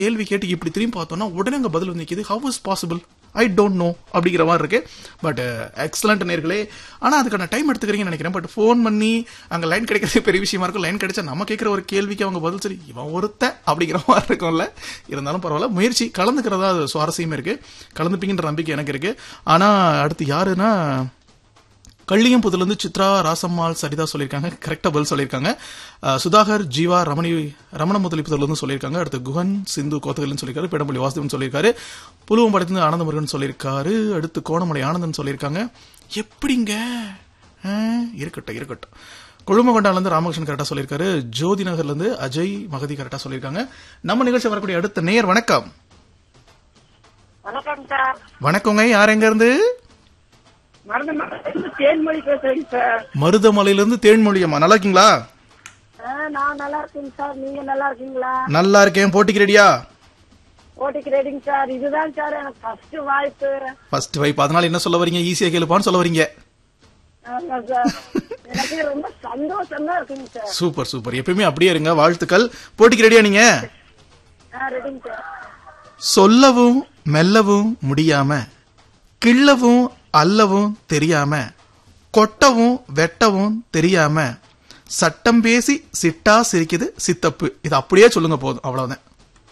கேள்வி கேட்டு இப்படி திரும்பி பார்த்தோம்னா உடனே அங்க பதில் வந்து நிக்குது how is possible I don't know அப்படிங்கிற மாதிரி இருக்கு பட் எக்ஸலண்ட் நேர்களே ஆனா அதுக்கான டைம் எடுத்துக்கிறீங்கன்னு நினைக்கிறேன் பட் ஃபோன் பண்ணி அங்க லைன் கிடைக்கிறது பெரிய விஷயமா இருக்கும் லைன் கிடைச்சா நம்ம கேட்கிற ஒரு கேள்விக்கு அவங்க பதில் சரி இவன் ஒருத்த அப்படிங்கிற மாதிரி இருக்கும்ல இருந்தாலும் பரவாயில்ல முயற்சி கலந்துக்கிறதா அது சுவாரஸ்யமே இருக்கு கலந்துப்பீங்கன்ற நம்பிக்கை எனக்கு இருக்கு ஆனா அடுத்து யாருன்னா கள்ளியம்புதுல இருந்து சித்ரா ராசம்மாள் சரிதா சொல்லியிருக்காங்க கரெக்டா பதில் சொல்லியிருக்காங்க அஹ், சுதாகர் ஜீவா ரமணி ரமண முதலிப்புதல இருந்து சொல்லியிருக்காங்க அடுத்து குஹன் சிந்து கோத்தகல்னு சொல்லியிருக்காரு பெடம்பள்ளி வாசுதேவன் சொல்லியிருக்காரு புலுவம் படத்துல ஆனந்த முருகன் சொல்லியிருக்காரு அடுத்து கோணமலை ஆனந்தன் சொல்லியிருக்காங்க எப்படிங்க அஹ், இருக்கட்டும் இருக்கட்டும் கொழுமகொண்டால இருந்து ராமகிருஷ்ணன் கரெக்டா சொல்லியிருக்காரு ஜோதி நகர்ல இருந்து அஜய் மகதி கரெக்டா சொல்லியிருக்காங்க நம்ம நிகழ்ச்சி வரக்கூடிய அடுத்த நேயர் வணக்கம் வணக்கம் சார் வணக்கங்க யார் எங்க இருந்து மருந்து தேன்மொழி பேசுறேங்க சார் மருதமலையில இருந்து தேன்மொழியம்மா நல்லா இருக்கீங்களா ஆ, நான் நல்லா இருக்கேங்க சார் நீங்க நல்லா இருக்கீங்களா நல்லா இருக்கேன் போட்டிக்கு ரெடியா ஓட்டிக்கு ரெடிங்க சார் இதுதான் சார் எனக்கு ஃபர்ஸ்ட் வாய்ப்பு ஃபர்ஸ்ட் வைப் அதனால என்ன சொல்ல வரீங்க ஈஸியா கேளுப்பான்னு சொல்ல வரீங்க ஆமா சார் எனக்கு ரொம்ப சந்தோஷமா இருக்குங்க சார் சூப்பர் சூப்பர் எப்பயுமே அப்படியே இருங்க வாழ்த்துக்கள் போட்டிக்கு ரெடியா நீங்க ஆ ரெடிங்க சார் சொல்லவும் மெல்லவும் முடியாம கிள்ளவும் அல்லவும் தெரியாம கொட்டவும் வெட்டவும் தெரியாம சட்டம் பேசி சிட்டா சிரிக்குது சித்தப்பு இது அப்படியே சொல்லுங்க போதும் அவ்வளவுதான்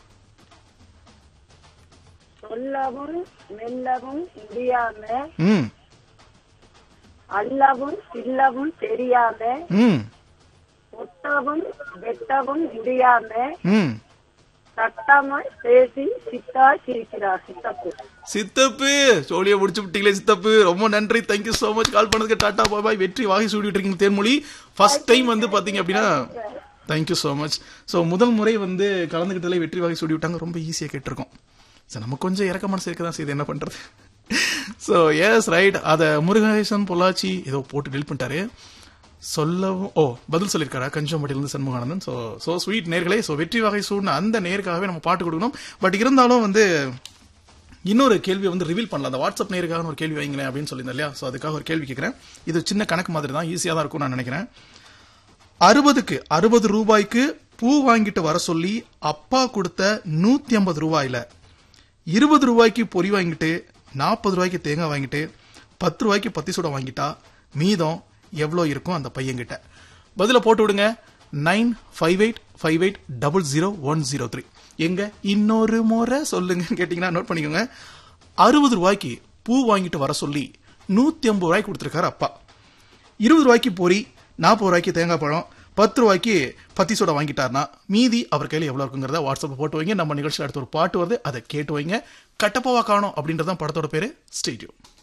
சொல்லவும் மெல்லவும் முடியாம ம் அள்ளவும் சில்லவும் தெரியாம ம் ஒட்டவும் வெட்டவும் முடியாம ம் சட்டமா பேசி சித்தா சிரிக்கிறார் சித்தப்பு சித்தப்பு சோழிய முடிச்சு விட்டீங்களே சித்தப்பு ரொம்ப நன்றி தேங்க்யூ so மச் கால் பண்ணதுக்கு டாடா பாபாய் வெற்றி வாகை சூடிட்டு இருக்கீங்க தேன்மொழி ஃபர்ஸ்ட் டைம் வந்து பாத்தீங்க அப்படின்னா தேங்க்யூ so மச் ஸோ முதல் முறை வந்து கலந்துக்கிட்டதுல வெற்றி வாகை சூடி விட்டாங்க ரொம்ப ஈஸியாக கேட்டிருக்கோம் சார் நம்ம கொஞ்சம் இறக்க மனசு இருக்க தான் செய்யுது என்ன பண்றது ஸோ எஸ் ரைட் அதை முருகேசன் பொள்ளாச்சி ஏதோ போட்டு டெலிட் பண்ணிட்டாரு சொல்லவும் ஓ பதில் சொல்லியிருக்காரா கஞ்சம்பட்டியிலிருந்து சண்முகானந்தன் ஸோ ஸோ ஸ்வீட் நேர்களே ஸோ வெற்றி வகை சூடின அந்த நேருக்காகவே நம்ம பாட்டு கொடுக்கணும் பட் இருந்தாலும் வந்து இன்னொரு கேள்வியை வந்து ரிவீல் பண்ணலாம் அந்த வாட்ஸ்அப் நேருக்காக ஒரு கேள்வி வைங்களேன் அப்படின்னு சொல்லியிருந்தேன் இல்லையா ஸோ அதுக்காக ஒரு கேள்வி கேட்குறேன் இது சின்ன கணக்கு மாதிரி தான் ஈஸியாக தான் இருக்கும் நான் நினைக்கிறேன் அறுபதுக்கு அறுபது ரூபாய்க்கு பூ வாங்கிட்டு வர சொல்லி அப்பா கொடுத்த நூத்தி ஐம்பது ரூபாயில இருபது ரூபாய்க்கு பொரி வாங்கிட்டு நாற்பது ரூபாய்க்கு தேங்காய் வாங்கிட்டு பத்து ரூபாய்க்கு பத்தி சூட வாங்கிட்டா மீதம் எவ்வளோ இருக்கும் அந்த பையன்கிட்ட பதில போட்டு விடுங்க nine five eight five eight double zero one zero three எங்க இன்னொரு முறை சொல்லுங்கன்னு கேட்டீங்கன்னா நோட் பண்ணிக்கோங்க அறுபது ரூபாய்க்கு பூ வாங்கிட்டு வர சொல்லி நூத்தி ஐம்பது ரூபாய்க்கு கொடுத்துருக்காரு அப்பா இருபது ரூபாய்க்கு பொரி நாற்பது ரூபாய்க்கு தேங்காய் பழம் பத்து ரூபாய்க்கு பத்தி சோடா வாங்கிட்டாருன்னா மீதி அவர் கையில் எவ்வளோ இருக்குங்கிறத வாட்ஸ்அப்பில் போட்டு வைங்க நம்ம நிகழ்ச்சியில் அடுத்த ஒரு பாட்டு வருது அதை கேட்டு வைங்க கட்டப்பாவா காணும் அப்படின்றதான் படத்தோட பேரு ஸ்டேடியம்